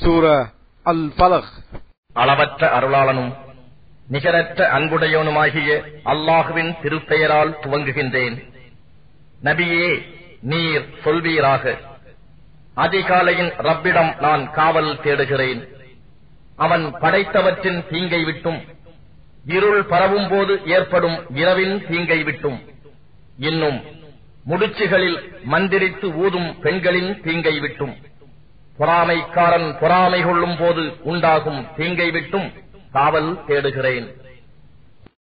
சூரா அல் பலக் அளவற்ற அருளாளனும் நிகரற்ற அன்புடையவனுமாகிய அல்லாஹுவின் திருப்பெயரால் துவங்குகின்றேன் நபியே நீர் சொல்வீராக அதிகாலையின் ரப்பிடம் நான் காவல் தேடுகிறேன் அவன் படைத்தவற்றின் தீங்கை விட்டும் இருள் பரவும் போது ஏற்படும் இரவின் தீங்கை விட்டும் இன்னும் முடிச்சுகளில் மந்திரித்து ஊதும் பெண்களின் தீங்கை விட்டும் பொறாமைக்காரன் பொறாமை கொள்ளும் போது உண்டாகும் தீங்கை விட்டும் காவல் தேடுகிறேன்